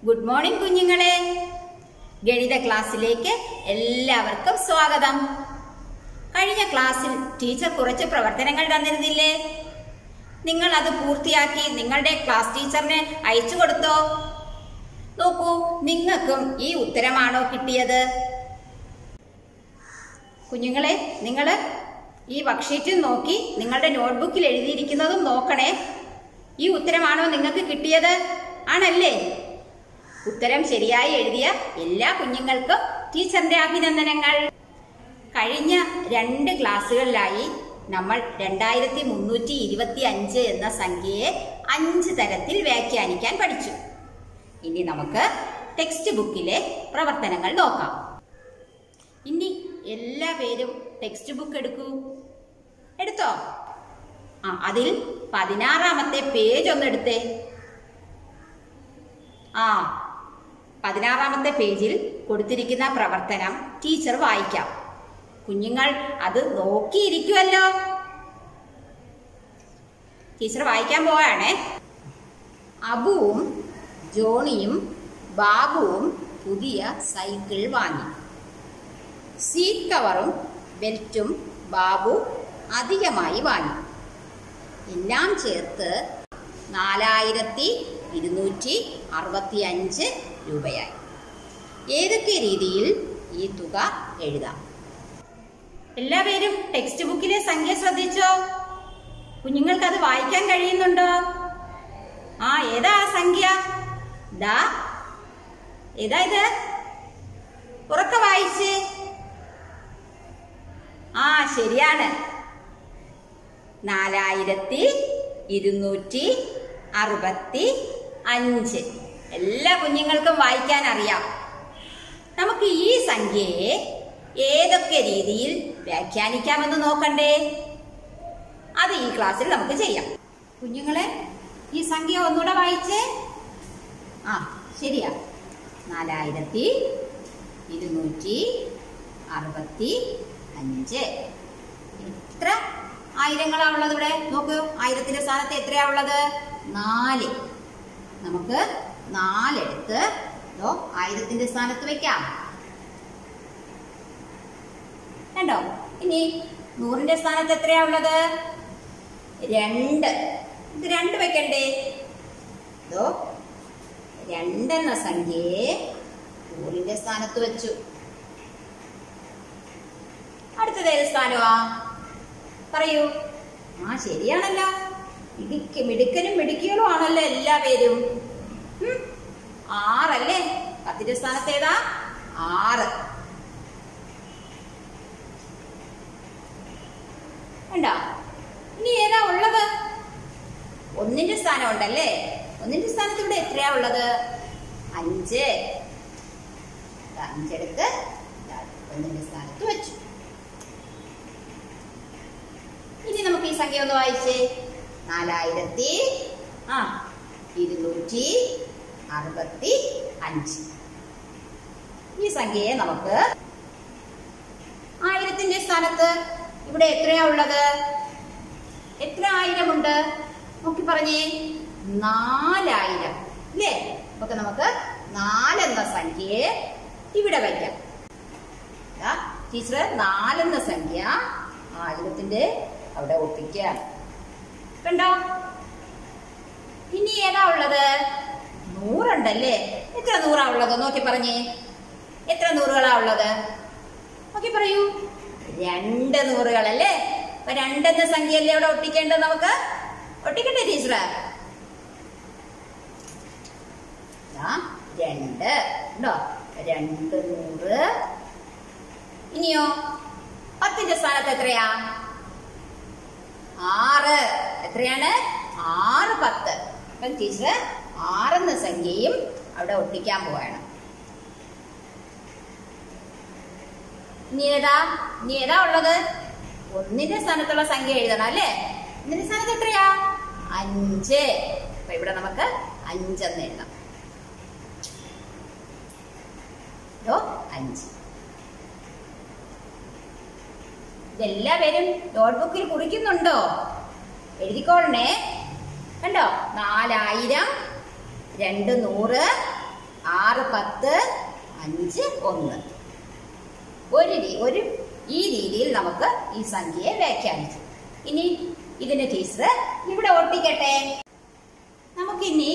Good morning കുഞ്ഞുങ്ങളെ ഗണിത ക്ലാസ്സിലേക്ക് എല്ലാവർക്കും സ്വാഗതം കഴിഞ്ഞ ക്ലാസ്സിൽ ടീച്ചർ കുറച്ച് പ്രവർത്തനങ്ങൾ തന്നിരുന്നില്ലേ നിങ്ങൾ അത് പൂർത്തിയാക്കി നിങ്ങളുടെ ക്ലാസ് ടീച്ചറിന് അയച്ചു കൊടുത്തോ നോക്കൂ നിങ്ങൾക്കും ഈ ഉത്തരമാണോ കിട്ടിയത് കുഞ്ഞുങ്ങളെ നിങ്ങൾ ഈ വർക്ക്ഷീറ്റിൽ നോക്കി നിങ്ങളുടെ നോട്ട്ബുക്കിൽ എഴുതിയിരിക്കുന്നതും നോക്കണേ ഈ ഉത്തരമാണോ നിങ്ങൾക്ക് കിട്ടിയത് ആണല്ലേ ഉത്തരം ശരിയായി എഴുതിയ എല്ലാ കുഞ്ഞുങ്ങൾക്കും ടീച്ചറിന്റെ അഭിനന്ദനങ്ങൾ കഴിഞ്ഞ രണ്ട് ക്ലാസ്സുകളിലായി നമ്മൾ രണ്ടായിരത്തി മുന്നൂറ്റി ഇരുപത്തി അഞ്ച് എന്ന സംഖ്യയെ അഞ്ച് തരത്തിൽ വ്യാഖ്യാനിക്കാൻ പഠിച്ചു ഇനി നമുക്ക് ടെക്സ്റ്റ് ബുക്കിലെ പ്രവർത്തനങ്ങൾ നോക്കാം ഇനി എല്ലാ പേരും ടെക്സ്റ്റ് ബുക്ക് എടുക്കൂ എടുത്തോ ആ അതിൽ പതിനാറാമത്തെ പേജ് ഒന്ന് എടുത്തേ ആ പതിനാറാമത്തെ പേജിൽ കൊടുത്തിരിക്കുന്ന പ്രവർത്തനം ടീച്ചർ വായിക്കാം കുഞ്ഞുങ്ങൾ അത് നോക്കിയിരിക്കുമല്ലോ ടീച്ചർ വായിക്കാൻ പോവാണേ അബുവും ജോണിയും ബാബുവും പുതിയ സൈക്കിൾ വാങ്ങി സീറ്റ് കവറും ബെൽറ്റും ബാബു അധികമായി വാങ്ങി എല്ലാം ചേർത്ത് നാലായിരത്തി ഇരുന്നൂറ്റി അറുപത്തി അഞ്ച് രൂപയായി ഏതൊക്കെ രീതിയിൽ ഈ തുക എഴുതാം എല്ലാവരും ടെക്സ്റ്റ് ബുക്കിലെ സംഖ്യ ശ്രദ്ധിച്ചോ കുഞ്ഞുങ്ങൾക്ക് അത് വായിക്കാൻ കഴിയുന്നുണ്ടോ ആ ഏതാ ആ സംഖ്യ ദാ ഏതാ ഇത് ഉറക്കെ വായിച്ച് ആ ശരിയാണ് നാലായിരത്തി ഇരുന്നൂറ്റി അറുപത്തി അഞ്ച് എല്ലാ കുഞ്ഞുങ്ങൾക്കും വായിക്കാൻ അറിയാം നമുക്ക് ഈ സംഖ്യയെ ഏതൊക്കെ രീതിയിൽ വ്യാഖ്യാനിക്കാമെന്ന് നോക്കണ്ടേ അത് ഈ ക്ലാസ്സിൽ നമുക്ക് ചെയ്യാം കുഞ്ഞുങ്ങളെ ഈ സംഖ്യ ഒന്നുകൂടെ വായിച്ചേ ആ ശരിയാ നാലായിരത്തി ഇരുന്നൂറ്റി അറുപത്തി അഞ്ച് എത്ര ആയിരങ്ങളാ ഉള്ളത് ഇവിടെ നോക്കൂ ആയിരത്തിന്റെ സ്ഥാനത്ത് എത്രയാ ഉള്ളത് നാല് നമുക്ക് നാലെടുത്ത് ഇതോ ആയിരത്തിന്റെ സ്ഥാനത്ത് വെക്കാം കണ്ടോ ഇനി നൂറിന്റെ സ്ഥാനത്ത് എത്രയാ ഉള്ളത് രണ്ട് ഇത് രണ്ട് വെക്കണ്ടേ ഇതോ രണ്ടെന്ന സംഖ്യയെ നൂറിന്റെ സ്ഥാനത്ത് വെച്ചു അടുത്തത് ഏത് സ്ഥാനമാ പറയൂ ആ ശരിയാണല്ലോ ഇടുക്കി മിടുക്കനും മിടുക്കികളും ആണല്ലോ എല്ലാ പേരും ഉം, ആറല്ലേ പത്തിന്റെ സ്ഥാനത്ത് ഏതാ ആറ് കണ്ടോ ഇനി ഏതാ ഉള്ളത് ഒന്നിന്റെ സ്ഥാനം ഉണ്ടല്ലേ ഒന്നിന്റെ സ്ഥാനത്ത് ഇവിടെ എത്രയാ ഉള്ളത് അഞ്ച് ദാ അഞ്ചെടുത്ത് ദാ ഒന്നിന്റെ സ്ഥാനത്ത് വെച്ചു ഇനി നമുക്ക് ഈ സംഖ്യ ഒന്ന് വായിച്ചേ നാലായിരത്തി ആ ഇരുന്നൂറ്റി അറുപത്തി അഞ്ച് ഈ സംഖ്യയെ നമുക്ക് ആയിരത്തിന്റെ സ്ഥാനത്ത് ഇവിടെ എത്രയാ ഉള്ളത് എത്ര ആയിരമുണ്ട് നോക്കി പറഞ്ഞേ നാലായിരം ഇല്ലേ അപ്പൊ നമുക്ക് നാലെന്ന സംഖ്യയെ ഇവിടെ വയ്ക്കാം ദാ, ടീച്ചർ നാലെന്ന സംഖ്യ ആയിരത്തിന്റെ അവിടെ ഒപ്പിക്കാം കണ്ടോ ഇനി ഏതാ ഉള്ളത് നൂറുണ്ടല്ലേ എത്ര നൂറാ ഉള്ളത് നോക്കി പറഞ്ഞേ എത്ര നൂറുകളാ ഉള്ളത് നോക്കി പറയൂ രണ്ട് നൂറുകളല്ലേ അപ്പൊ രണ്ടെന്ന സംഖ്യയല്ലേ അവിടെ ഒട്ടിക്കേണ്ടത് നമുക്ക് ഒട്ടിക്കട്ടെ ടീച്ചർ രണ്ട് ഉണ്ടോ രണ്ട് നൂറ് ഇനിയോ പത്തിന്റെ സ്ഥാനത്ത് എത്രയാ ആറ് എത്രയാണ് ആറ് പത്ത് അപ്പം ടീച്ചർ ആറെന്ന സംഖ്യയും അവിടെ ഒട്ടിക്കാൻ പോവാണ് ഇനി ഏതാ ഇനി ഏതാ ഉള്ളത് ഒന്നിന്റെ സ്ഥാനത്തുള്ള സംഖ്യ എഴുതണം അല്ലേ ഒന്നിന്റെ സ്ഥാനത്ത് എത്രയാ അഞ്ച് അപ്പൊ ഇവിടെ നമുക്ക് അഞ്ചെന്ന് എഴുതാം ഇതോ അഞ്ച് ഇതെല്ലാവരും നോട്ട്ബുക്കിൽ കുറിക്കുന്നുണ്ടോ എഴുതിക്കോളണേ കണ്ടോ നാലായിരം രണ്ട് നൂറ് ആറ് പത്ത് അഞ്ച് ഒന്ന് ഒരു രീ- ഒരു ഈ രീതിയിൽ നമുക്ക് ഈ സംഖ്യയെ വ്യാഖ്യാനിച്ചു ഇനി ഇതിന്റെ ടീച്ചർ ഇവിടെ ഒട്ടിക്കട്ടെ നമുക്കിനി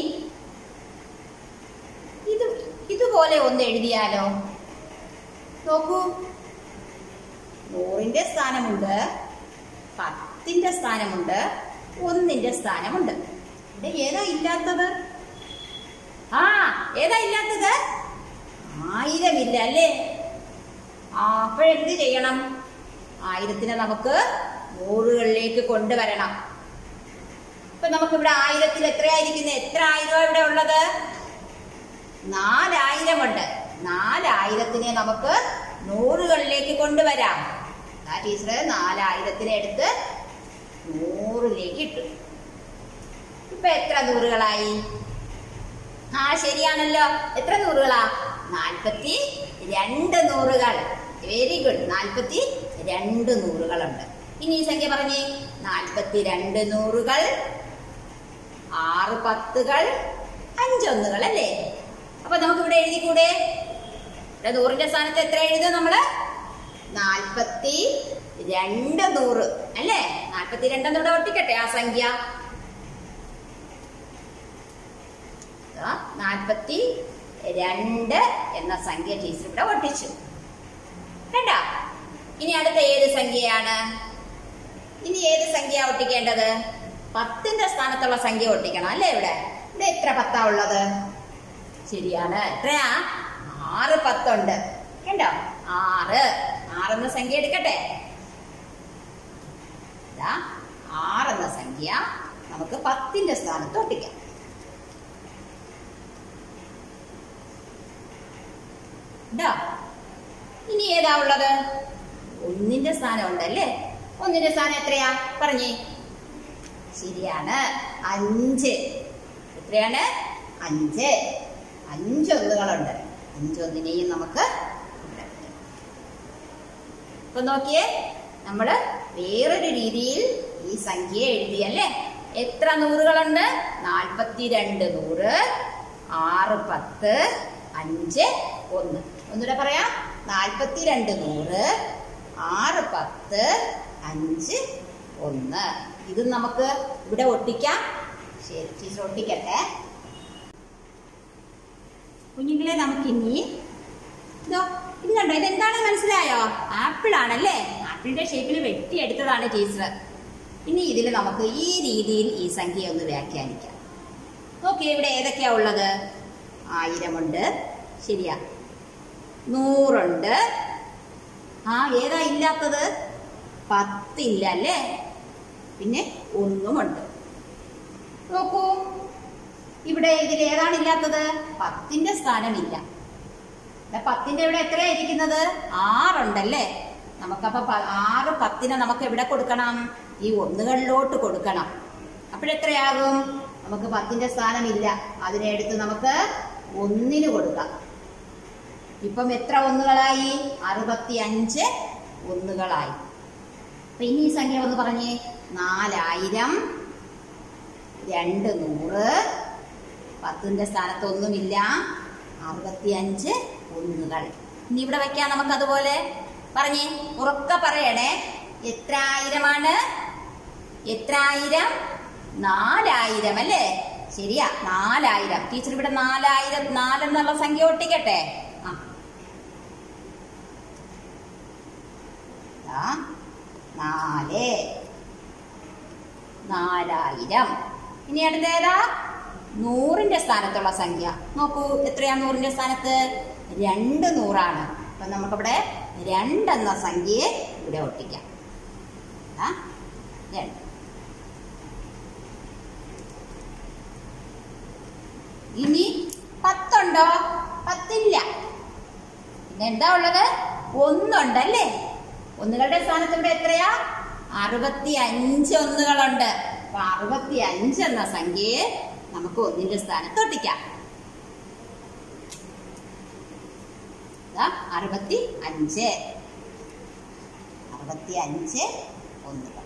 ഇത് ഇതുപോലെ ഒന്ന് എഴുതിയാലോ നോക്കൂ നൂറിന്റെ സ്ഥാനമുണ്ട് പത്തിന്റെ സ്ഥാനമുണ്ട് ഒന്നിന്റെ സ്ഥാനമുണ്ട് ഇവിടെ ഏതാ ഇല്ലാത്തത് ആ ഏതാ ഇല്ലാത്തത് ആയിരം ഇല്ല അല്ലേ ആ അപ്പോഴെന്ത് ചെയ്യണം ആയിരത്തിനെ നമുക്ക് നൂറുകളിലേക്ക് കൊണ്ടുവരണം ഇപ്പൊ നമുക്കിവിടെ ആയിരത്തിൽ എത്രയായിരിക്കുന്നത് എത്ര ആയിരം ഇവിടെ ഉള്ളത് നാലായിരം ഉണ്ട് നാലായിരത്തിനെ നമുക്ക് നൂറുകളിലേക്ക് കൊണ്ടുവരാം ആ ടീച്ചർ നാലായിരത്തിനെ എടുത്ത് നൂറിലേക്ക് ഇട്ടു ഇപ്പൊ എത്ര നൂറുകളായി ആ ശരിയാണല്ലോ എത്ര നൂറുകളാ നാൽപ്പത്തി രണ്ട് നൂറുകൾ വെരി ഗുഡ് നാൽപ്പത്തി രണ്ട് നൂറുകളുണ്ട് ഇനി ഈ സംഖ്യ പറഞ്ഞേ നാൽപ്പത്തി രണ്ട് നൂറുകൾ ആറ് പത്തുകൾ അഞ്ചൊന്നുകൾ അല്ലേ അപ്പൊ നമുക്ക് ഇവിടെ എഴുതിക്കൂടെ ഇവിടെ നൂറിന്റെ സ്ഥാനത്ത് എത്ര എഴുതും നമ്മള് നാൽപ്പത്തി രണ്ട് നൂറ് അല്ലേ നാൽപ്പത്തി രണ്ടെന്ന് ഇവിടെ ഒട്ടിക്കട്ടെ ആ സംഖ്യ ദാ നാൽപ്പത്തി രണ്ട് എന്ന സംഖ്യ ടീച്ചർ ഇവിടെ ഒട്ടിച്ചു കണ്ട ഇനി അടുത്ത ഏത് സംഖ്യയാണ് ഇനി ഏത് സംഖ്യ ഒട്ടിക്കേണ്ടത് പത്തിന്റെ സ്ഥാനത്തുള്ള സംഖ്യ ഒട്ടിക്കണം അല്ലേ ഇവിടെ ഇവിടെ എത്ര പത്താ ഉള്ളത് ശരിയാണ് എത്രയാ ആറ് പത്തുണ്ട് കണ്ടോ ആറ് ആറെന്ന സംഖ്യ എടുക്കട്ടെ ദാ ആറെന്ന സംഖ്യ നമുക്ക് പത്തിന്റെ സ്ഥാനത്ത് ഒട്ടിക്കാം ഇതാ ഇനി ഏതാ ഉള്ളത് ഒന്നിന്റെ സ്ഥാനം ഉണ്ടല്ലേ ഒന്നിന്റെ സ്ഥാനം എത്രയാ പറഞ്ഞേ ശരിയാണ് അഞ്ച് എത്രയാണ് അഞ്ച് അഞ്ചൊന്നുകളുണ്ട് അഞ്ചൊന്നിനെയും നമുക്ക് ഇവിടെ വെക്കാം. ഇപ്പൊ നോക്കിയേ നമ്മള് വേറൊരു രീതിയിൽ ഈ സംഖ്യ എഴുതിയല്ലേ എത്ര നൂറുകളുണ്ട് നാൽപ്പത്തിരണ്ട് നൂറ് ആറ് പത്ത് അഞ്ച് ഒന്ന് ഒന്നുകൂടെ പറയാം നാൽപ്പത്തിരണ്ട് നൂറ് ആറ് പത്ത് അഞ്ച് ഒന്ന് ഇത് നമുക്ക് ഇവിടെ ഒട്ടിക്കാം ശരി ടീച്ചർ ഒട്ടിക്കട്ടെ കുഞ്ഞുങ്ങളെ നമുക്കിനി ഇതോ ഇത് കണ്ടോ ഇതെന്താണ് മനസ്സിലായോ ആപ്പിൾ ആണല്ലേ ആപ്പിളിന്റെ ഷേപ്പിൽ വെട്ടിയെടുത്തതാണ് ടീച്ചർ ഇനി ഇതിൽ നമുക്ക് ഈ രീതിയിൽ ഈ സംഖ്യ ഒന്ന് വ്യാഖ്യാനിക്കാം ഓക്കെ ഇവിടെ ഏതൊക്കെയാ ഉള്ളത് ആയിരമുണ്ട് ശരിയാ നൂറുണ്ട് ആ ഏതാ ഇല്ലാത്തത് പത്തില്ല അല്ലേ പിന്നെ ഒന്നുമുണ്ട് നോക്കൂ ഇവിടെ ഇതിൽ ഏതാണ് ഇല്ലാത്തത് പത്തിന്റെ സ്ഥാനമില്ല ഇവിടെ പത്തിന്റെ ഇവിടെ എത്രയാ ഇരിക്കുന്നത് ആറുണ്ടല്ലേ നമുക്കപ്പോ പ- ആറ് പത്തിനെ നമുക്ക് എവിടെ കൊടുക്കണം ഈ ഒന്നുകളിലോട്ട് കൊടുക്കണം അപ്പോഴെത്രയാകും നമുക്ക് പത്തിന്റെ സ്ഥാനമില്ല അതിനെ എടുത്ത് നമുക്ക് ഒന്നിന് കൊടുക്കാം ഇപ്പം എത്ര ഒന്നുകളായി അറുപത്തി അഞ്ച് ഒന്നുകളായി അപ്പൊ ഇനി ഈ സംഖ്യ ഒന്ന് പറഞ്ഞേ നാലായിരം രണ്ട് നൂറ് പത്തിന്റെ സ്ഥാനത്ത് ഒന്നുമില്ല അറുപത്തിയഞ്ച് ഒന്നുകൾ ഇനി ഇവിടെ വെക്കാം നമുക്ക് അതുപോലെ പറഞ്ഞേ ഉറക്ക പറയണേ എത്ര ആയിരമാണ് എത്ര ആയിരം നാലായിരം അല്ലേ ശരിയാ നാലായിരം ടീച്ചർ ഇവിടെ നാലായിരം നാലെന്നുള്ള സംഖ്യ ഒട്ടിക്കട്ടെ ആ ദാ, നാല് നാലായിരം ഇനി അടുത്ത ഏതാ നൂറിന്റെ സ്ഥാനത്തുള്ള സംഖ്യ നോക്കൂ എത്രയാ നൂറിന്റെ സ്ഥാനത്ത് രണ്ട് നൂറാണ് അപ്പൊ നമുക്കിവിടെ രണ്ടെന്ന സംഖ്യയെ ഇവിടെ ഒട്ടിക്കാം ദാ, രണ്ട് ഇനി പത്തുണ്ടോ പത്തില്ല പിന്നെ എന്താ ഉള്ളത് ഒന്നുണ്ടല്ലേ ഒന്നുകളുടെ സ്ഥാനത്ത് ഇവിടെ എത്രയാ അറുപത്തി അഞ്ച് ഒന്നുകളുണ്ട് അപ്പൊ അറുപത്തി അഞ്ച് എന്ന സംഖ്യയെ നമുക്ക് ഒന്നിന്റെ സ്ഥാനത്ത് ഒട്ടിക്കാം ദാ അറുപത്തി അഞ്ച് അറുപത്തി അഞ്ച് ഒന്നുകൾ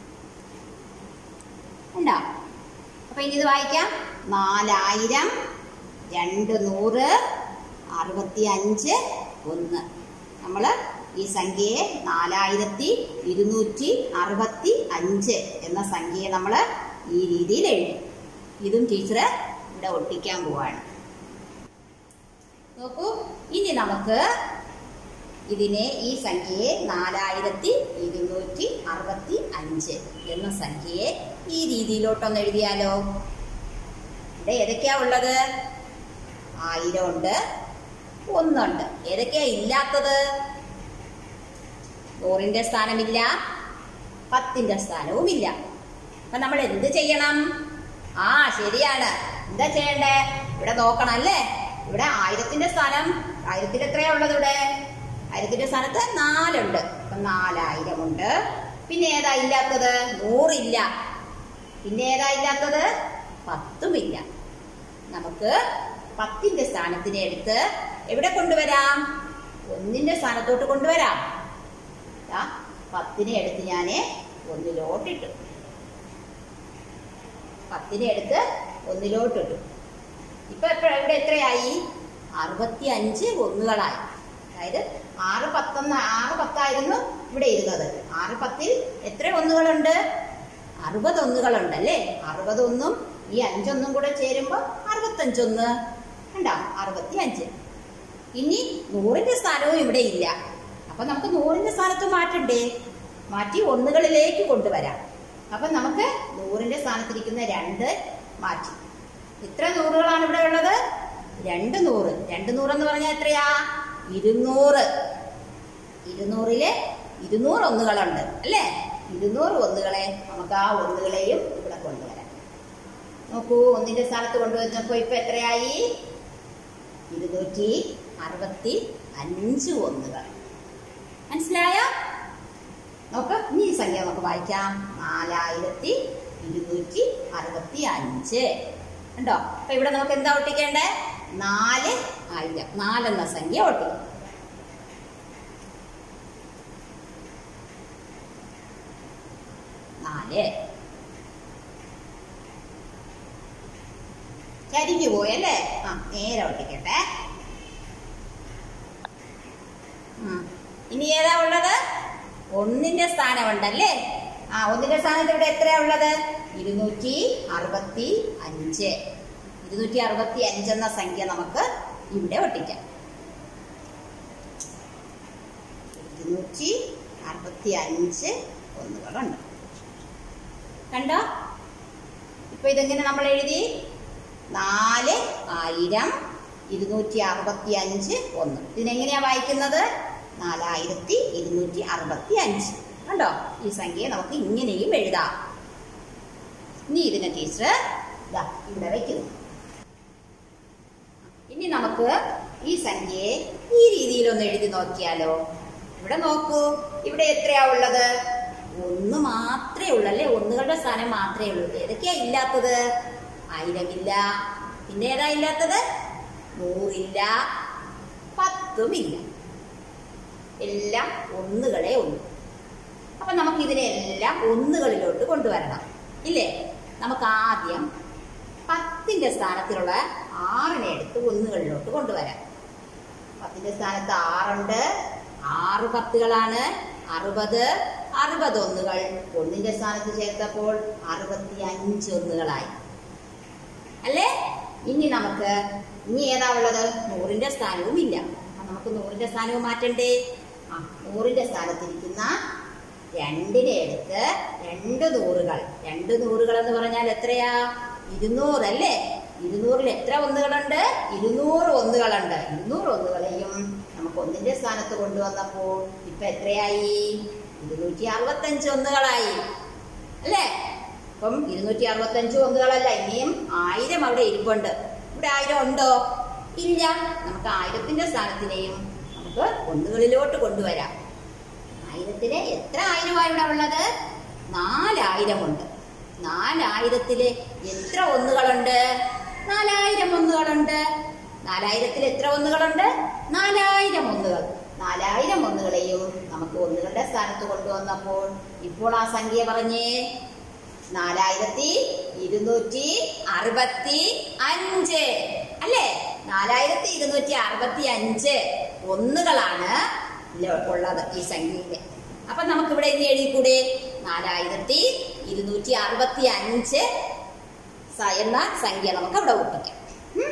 ഉണ്ടോ അപ്പൊ ഇനി ഇത് വായിക്കാം നാലായിരം രണ്ട് നൂറ് അറുപത്തി അഞ്ച് ഒന്ന് നമ്മൾ ഈ സംഖ്യയെ നാലായിരത്തി ഇരുന്നൂറ്റി അറുപത്തി അഞ്ച് എന്ന സംഖ്യയെ നമ്മൾ ഈ രീതിയിൽ എഴുതി ഇതും ടീച്ചർ ഇവിടെ ഒട്ടിക്കാൻ പോവാണ് നോക്കൂ ഇനി നമുക്ക് ഇതിനെ ഈ സംഖ്യയെ നാലായിരത്തി ഇരുന്നൂറ്റി അറുപത്തി അഞ്ച് എന്ന സംഖ്യയെ ഈ രീതിയിലോട്ടൊന്ന് എഴുതിയാലോ ഇവിടെ ഏതൊക്കെയാ ഉള്ളത് ആയിരം ഉണ്ട് ഒന്നുണ്ട് ഏതൊക്കെയാ ഇല്ലാത്തത് നൂറിന്റെ സ്ഥാനമില്ല പത്തിന്റെ സ്ഥാനവും ഇല്ല അപ്പൊ നമ്മൾ എന്ത് ചെയ്യണം ആ ശരിയാണ് എന്താ ചെയ്യണ്ടേ ഇവിടെ നോക്കണം അല്ലേ ഇവിടെ ആയിരത്തിന്റെ സ്ഥാനം ആയിരത്തിൽ എത്രയാ ഉള്ളത് ഇവിടെ ആയിരത്തിന്റെ സ്ഥാനത്ത് നാലുണ്ട് അപ്പൊ നാലായിരം ഉണ്ട് പിന്നെ ഏതാ ഇല്ലാത്തത് നൂറില്ല പിന്നെ ഏതാ ഇല്ലാത്തത് പത്തുമില്ല നമുക്ക് പത്തിന്റെ സ്ഥാനത്തിനെ എടുത്ത് എവിടെ കൊണ്ടുവരാം ഒന്നിന്റെ സ്ഥാനത്തോട്ട് കൊണ്ടുവരാം ദാ, പത്തിനെ എടുത്ത് ഞാൻ ഒന്നിലോട്ടിട്ടു പത്തിനെ എടുത്ത് ഒന്നിലോട്ടിട്ടു ഇപ്പൊ എപ്പ- ഇവിടെ എത്രയായി അറുപത്തി അഞ്ച് ഒന്നുകളായി അതായത് ആറ് പത്തൊന്ന് ആറ് പത്തായിരുന്നു ഇവിടെ ഇരുന്നത് ആറ് പത്തിൽ എത്ര ഒന്നുകളുണ്ട് അറുപത് ഒന്നുകളുണ്ട് അല്ലേ അറുപത് ഒന്നും ഈ അഞ്ചൊന്നും കൂടെ ചേരുമ്പോൾ അറുപത്തഞ്ചൊന്ന് ഉണ്ടാവും അറുപത്തി അഞ്ച് ഇനി നൂറിന്റെ സ്ഥാനവും ഇവിടെ ഇല്ല അപ്പൊ നമുക്ക് നൂറിന്റെ സ്ഥാനത്ത് മാറ്റണ്ടേ മാറ്റി ഒന്നുകളിലേക്ക് കൊണ്ടുവരാം അപ്പൊ നമുക്ക് നൂറിന്റെ സ്ഥാനത്തിരിക്കുന്ന രണ്ട് മാറ്റി എത്ര നൂറുകളാണ് ഇവിടെ ഉള്ളത് രണ്ട് നൂറ് രണ്ട് നൂറ് എന്ന് പറഞ്ഞാൽ എത്രയാ ഇരുന്നൂറ് ഇരുന്നൂറില് ഇരുന്നൂറ് ഒന്നുകളുണ്ട് അല്ലേ ഇരുന്നൂറ് ഒന്നുകളെ നമുക്ക് ആ ഒന്നുകളെയും ഇവിടെ കൊണ്ടുവരാം നോക്കൂ ഒന്നിന്റെ സ്ഥാനത്ത് കൊണ്ടുവന്നപ്പോ ഇപ്പൊ എത്രയായി ഇരുന്നൂറ്റി അറുപത്തി അഞ്ച് ഒന്നുകൾ മനസ്സിലായോ നോക്ക് ഇനി ഈ സംഖ്യ നമുക്ക് വായിക്കാം നാലായിരത്തി ഇരുന്നൂറ്റി അറുപത്തി അഞ്ച് ഉണ്ടോ അപ്പൊ ഇവിടെ നമുക്ക് എന്താ ഒട്ടിക്കേണ്ടേ നാല് ആയിരം നാലെന്ന സംഖ്യ ഒട്ടിക്കും നാല് ചരിഞ്ഞു പോയല്ലേ ആ നേരെ ഒട്ടിക്കട്ടെ ഉം. ഇനി ഏതാ ഉള്ളത് ഒന്നിന്റെ സ്ഥാനമുണ്ടല്ലേ ആ ഒന്നിന്റെ സ്ഥാനത്ത് ഇവിടെ എത്രയാ ഉള്ളത് ഇരുന്നൂറ്റി അറുപത്തി അഞ്ച് ഇരുന്നൂറ്റി അറുപത്തി അഞ്ച് എന്ന സംഖ്യ നമുക്ക് ഇവിടെ ഒട്ടിക്കാം ഇരുന്നൂറ്റി അറുപത്തി അഞ്ച് ഒന്നുകളുണ്ട് കണ്ടോ ഇപ്പൊ ഇതെങ്ങനെ നമ്മൾ എഴുതി നാല് ആയിരം ഇരുന്നൂറ്റി അറുപത്തി അഞ്ച് ഒന്ന് ഇതിനെങ്ങനെയാ വായിക്കുന്നത് നാലായിരത്തി ഇരുന്നൂറ്റി അറുപത്തി അഞ്ച് കണ്ടോ ഈ സംഖ്യയെ നമുക്ക് ഇങ്ങനെയും എഴുതാം ഇനി ഇതിനെ ടീച്ചർ ഇതാ ഇവിടെ വയ്ക്കുന്നു ഇനി നമുക്ക് ഈ സംഖ്യയെ ഈ രീതിയിലൊന്ന് എഴുതി നോക്കിയാലോ ഇവിടെ നോക്കൂ ഇവിടെ എത്രയാ ഉള്ളത് ഒന്ന് മാത്രമേ ഉള്ളൂ അല്ലേ ഒന്നുകളുടെ സ്ഥാനം മാത്രമേ ഉള്ളൂ ഏതൊക്കെയാ ഇല്ലാത്തത് ആയിരമില്ല പിന്നെ ഏതാ ഇല്ലാത്തത് നൂറില്ല പത്തുമില്ല എല്ലാം ഒന്നുകളേ ഉള്ളൂ അപ്പൊ നമുക്ക് ഇതിനെല്ലാം ഒന്നുകളിലോട്ട് കൊണ്ടുവരണം ഇല്ലേ നമുക്ക് ആദ്യം പത്തിന്റെ സ്ഥാനത്തിലുള്ള ആറിനെ എടുത്ത് ഒന്നുകളിലോട്ട് കൊണ്ടുവരാം പത്തിന്റെ സ്ഥാനത്ത് ആറുണ്ട് ആറ് പത്തുകളാണ് അറുപത് അറുപത് ഒന്നുകൾ ഒന്നിന്റെ സ്ഥാനത്ത് ചേർത്തപ്പോൾ അറുപത്തി അഞ്ച് ഒന്നുകളായി അല്ലേ ഇനി നമുക്ക് ഇനി ഏതാ ഉള്ളത് നൂറിന്റെ സ്ഥാനവും ഇല്ല അപ്പൊ നമുക്ക് നൂറിന്റെ സ്ഥാനവും മാറ്റണ്ടേ ആ നൂറിന്റെ സ്ഥാനത്തിരിക്കുന്ന രണ്ടിനെ എടുത്ത് രണ്ട് നൂറുകൾ രണ്ട് നൂറുകൾ എന്ന് പറഞ്ഞാൽ എത്രയാ ഇരുന്നൂറ് അല്ലേ ഇരുന്നൂറിൽ എത്ര ഒന്നുകളുണ്ട് ഇരുന്നൂറ് ഒന്നുകളുണ്ട് ഇരുന്നൂറ് ഒന്നുകളെയും നമുക്ക് ഒന്നിന്റെ സ്ഥാനത്ത് കൊണ്ടുവന്നപ്പോൾ ഇപ്പൊ എത്രയായി ഇരുന്നൂറ്റി അറുപത്തഞ്ച് ഒന്നുകളായി അല്ലേ അപ്പം ഇരുന്നൂറ്റി അറുപത്തഞ്ച് ഒന്നുകളല്ല ഇനിയും ആയിരം അവിടെ ഇരിപ്പുണ്ട് ഇവിടെ ആയിരം ഉണ്ടോ ഇല്ല നമുക്ക് ആയിരത്തിന്റെ സ്ഥാനത്തിനെയും നമുക്ക് ഒന്നുകളിലോട്ട് കൊണ്ടുവരാം ആയിരത്തിന് എത്ര ആയിരമാണ് ഇവിടെ ഉള്ളത് നാലായിരം ഉണ്ട് നാലായിരത്തില് എത്ര ഒന്നുകളുണ്ട് നാലായിരം ഒന്നുകളുണ്ട് നാലായിരത്തിൽ എത്ര ഒന്നുകളുണ്ട് നാലായിരം ഒന്നുകൾ നാലായിരം ഒന്നുകളെയും നമുക്ക് ഒന്നുകളുടെ സ്ഥാനത്ത് കൊണ്ടുവന്നപ്പോൾ ഇപ്പോൾ ആ സംഖ്യ പറഞ്ഞേ നാലായിരത്തി ഇരുന്നൂറ്റി അറുപത്തി അഞ്ച് അല്ലേ നാലായിരത്തി ഇരുന്നൂറ്റി അറുപത്തി അഞ്ച് ഒന്നുകളാണ് ല- ഉള്ളത് ഈ സംഖ്യയില് അപ്പൊ നമുക്ക് ഇവിടെ ഇനി എഴുതിക്കൂടെ നാലായിരത്തി ഇരുന്നൂറ്റി അറുപത്തി അഞ്ച് സ- എന്ന സംഖ്യ നമുക്ക് അവിടെ ഒട്ടിക്കാം ഉം.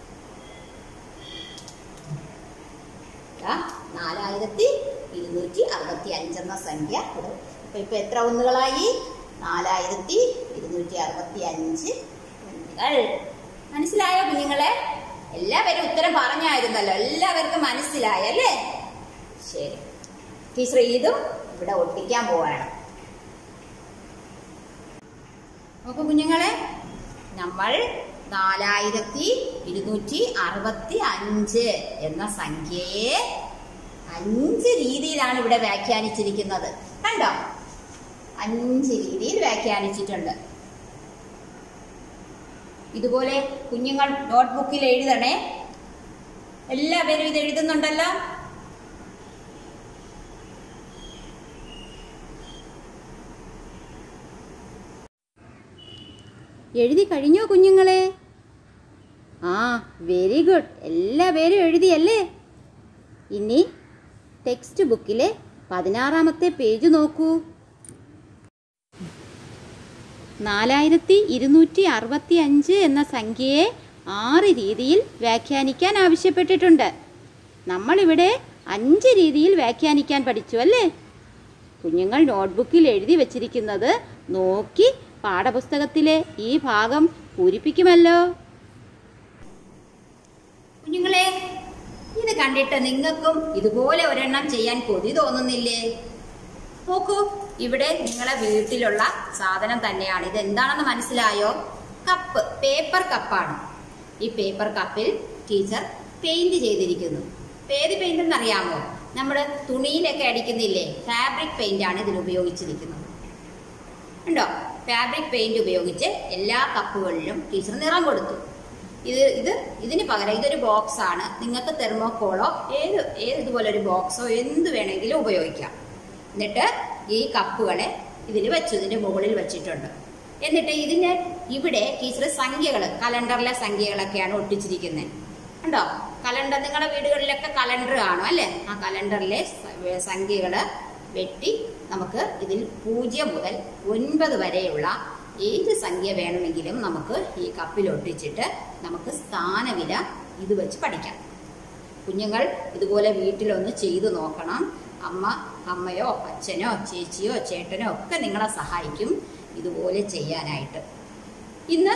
ദാ നാലായിരത്തി ഇരുന്നൂറ്റി അറുപത്തി അഞ്ചെന്ന സംഖ്യ ഇവിടെ അപ്പൊ ഇപ്പൊ എത്ര ഒന്നുകളായി നാലായിരത്തി ഇരുന്നൂറ്റി അറുപത്തി അഞ്ച് ഒന്നുകൾ മനസ്സിലായോ കുഞ്ഞുങ്ങളെ എല്ലാവരും ഉത്തരം പറഞ്ഞായിരുന്നല്ലോ എല്ലാവർക്കും മനസ്സിലായല്ലേ ശരി ടീച്ചർ ഇതും ഇവിടെ ഒട്ടിക്കാൻ പോവാണ് നോക്കൂ കുഞ്ഞുങ്ങളെ നമ്മൾ നാലായിരത്തി ഇരുന്നൂറ്റി അറുപത്തി അഞ്ച് എന്ന സംഖ്യയെ അഞ്ച് രീതിയിലാണ് ഇവിടെ വ്യാഖ്യാനിച്ചിരിക്കുന്നത് കണ്ടോ അഞ്ച് രീതിയിൽ വ്യാഖ്യാനിച്ചിട്ടുണ്ട് ഇതുപോലെ കുഞ്ഞുങ്ങൾ നോട്ട്ബുക്കിൽ എഴുതണേ എല്ലാവരും ഇത് എഴുതുന്നുണ്ടല്ലോ എഴുതി കഴിഞ്ഞോ കുഞ്ഞുങ്ങളെ ആ വെരി ഗുഡ് എല്ലാവരും എഴുതിയല്ലേ ഇനി ടെക്സ്റ്റ് ബുക്കിലെ പതിനാറാമത്തെ പേജ് നോക്കൂ നാലായിരത്തി ഇരുന്നൂറ്റി അറുപത്തി അഞ്ച് എന്ന സംഖ്യയെ ആറ് രീതിയിൽ വ്യാഖ്യാനിക്കാൻ ആവശ്യപ്പെട്ടിട്ടുണ്ട് നമ്മളിവിടെ അഞ്ച് രീതിയിൽ വ്യാഖ്യാനിക്കാൻ പഠിച്ചു അല്ലേ കുഞ്ഞുങ്ങൾ നോട്ട്ബുക്കിൽ എഴുതി വച്ചിരിക്കുന്നത് നോക്കി പാഠപുസ്തകത്തിലെ ഈ ഭാഗം പൂരിപ്പിക്കുമല്ലോ കുഞ്ഞുങ്ങളെ ഇത് കണ്ടിട്ട് നിങ്ങൾക്കും ഇതുപോലെ ഒരെണ്ണം ചെയ്യാൻ കൊതി തോന്നുന്നില്ലേ നോക്കൂ ഇവിടെ നിങ്ങളെ വീട്ടിലുള്ള സാധനം തന്നെയാണ് ഇത് എന്താണെന്ന് മനസ്സിലായോ കപ്പ് പേപ്പർ കപ്പാണ് ഈ പേപ്പർ കപ്പിൽ ടീച്ചർ പെയിന്റ് ചെയ്തിരിക്കുന്നു ഏത് പെയിന്റ് എന്നറിയാമോ നമ്മുടെ തുണിയിലൊക്കെ അടിക്കുന്നില്ലേ ഫാബ്രിക് പെയിന്റ് ആണ് ഇതിൽ ഉപയോഗിച്ചിരിക്കുന്നത് ഉണ്ടോ ഫാബ്രിക് പെയിന്റ് ഉപയോഗിച്ച് എല്ലാ കപ്പുകളിലും ടീച്ചർ നിറം കൊടുത്തു ഇത് ഇത് ഇതിന് പകരം ഇതൊരു ബോക്സ് ആണ് നിങ്ങൾക്ക് തെർമോക്കോളോ ഏത് ഏത് ഇതുപോലെ ഒരു ബോക്സോ എന്ത് വേണമെങ്കിലും ഉപയോഗിക്കാം എന്നിട്ട് ഈ കപ്പുകളെ ഇതിൽ വെച്ചു ഇതിന്റെ മുകളിൽ വെച്ചിട്ടുണ്ട് എന്നിട്ട് ഇതിന് ഇവിടെ ടീച്ചർ സംഖ്യകൾ കലണ്ടറിലെ സംഖ്യകളൊക്കെയാണ് ഒട്ടിച്ചിരിക്കുന്നത് ഉണ്ടോ കലണ്ടർ നിങ്ങളുടെ വീടുകളിലൊക്കെ കലണ്ടർ കാണും അല്ലേ ആ കലണ്ടറിലെ സ- സംഖ്യകള് വെട്ടി നമുക്ക് ഇതിൽ പൂജ്യം മുതൽ ഒൻപത് വരെയുള്ള ഏത് സംഖ്യ വേണമെങ്കിലും നമുക്ക് ഈ കപ്പിൽ ഒട്ടിച്ചിട്ട് നമുക്ക് സ്ഥാനവില ഇത് വെച്ച് പഠിക്കാം കുഞ്ഞുങ്ങൾ ഇതുപോലെ വീട്ടിലൊന്ന് ചെയ്തു നോക്കണം അമ്മ അമ്മയോ അച്ഛനോ ചേച്ചിയോ ചേട്ടനോ ഒക്കെ നിങ്ങളെ സഹായിക്കും ഇതുപോലെ ചെയ്യാനായിട്ട് ഇന്ന്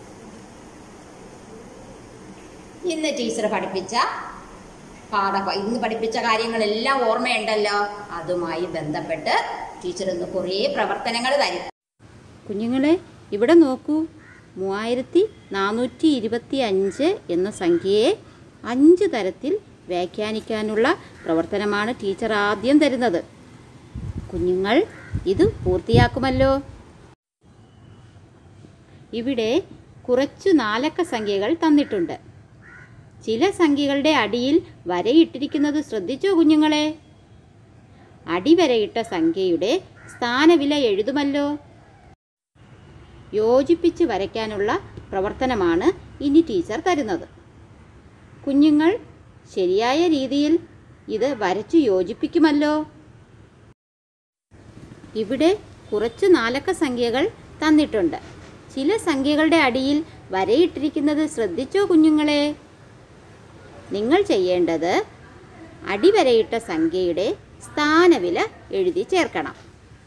ഇന്ന് ടീച്ചർ പഠിപ്പിച്ച പാഠ ഇന്ന് പഠിപ്പിച്ച കാര്യങ്ങളെല്ലാം ഓർമ്മയുണ്ടല്ലോ അതുമായി ബന്ധപ്പെട്ട് ടീച്ചർ ഇന്ന് കുറേ പ്രവർത്തനങ്ങൾ തരും കുഞ്ഞുങ്ങളെ ഇവിടെ നോക്കൂ മൂവായിരത്തി നാനൂറ്റി ഇരുപത്തി അഞ്ച് എന്ന സംഖ്യയെ അഞ്ച് തരത്തിൽ വ്യാഖ്യാനിക്കാനുള്ള പ്രവർത്തനമാണ് ടീച്ചർ ആദ്യം തരുന്നത് കുഞ്ഞുങ്ങൾ ഇത് പൂർത്തിയാക്കുമല്ലോ ഇവിടെ കുറച്ചു നാലക്ക സംഖ്യകൾ തന്നിട്ടുണ്ട് ചില സംഖ്യകളുടെ അടിയിൽ വരയിട്ടിരിക്കുന്നത് ശ്രദ്ധിച്ചോ കുഞ്ഞുങ്ങളെ അടിവരയിട്ട സംഖ്യയുടെ സ്ഥാനവില എഴുതുമല്ലോ യോജിപ്പിച്ച് വരയ്ക്കാനുള്ള പ്രവർത്തനമാണ് ഇനി ടീച്ചർ തരുന്നത് കുഞ്ഞുങ്ങൾ ശരിയായ രീതിയിൽ ഇത് വരച്ചു യോജിപ്പിക്കുമല്ലോ ഇവിടെ കുറച്ച് നാലക്ക സംഖ്യകൾ തന്നിട്ടുണ്ട് ചില സംഖ്യകളുടെ അടിയിൽ വരയിട്ടിരിക്കുന്നത് ശ്രദ്ധിച്ചോ കുഞ്ഞുങ്ങളെ നിങ്ങൾ ചെയ്യേണ്ടത് അടിവരയിട്ട സംഖ്യയുടെ സ്ഥാനവില എഴുതി ചേർക്കണം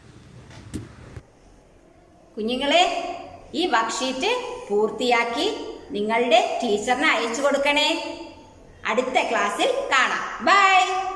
കുഞ്ഞുങ്ങളെ ഈ വർക്ക്ഷീറ്റ് പൂർത്തിയാക്കി നിങ്ങളുടെ ടീച്ചറിന് അയച്ചു കൊടുക്കണേ അടുത്ത ക്ലാസ്സിൽ കാണാം ബൈ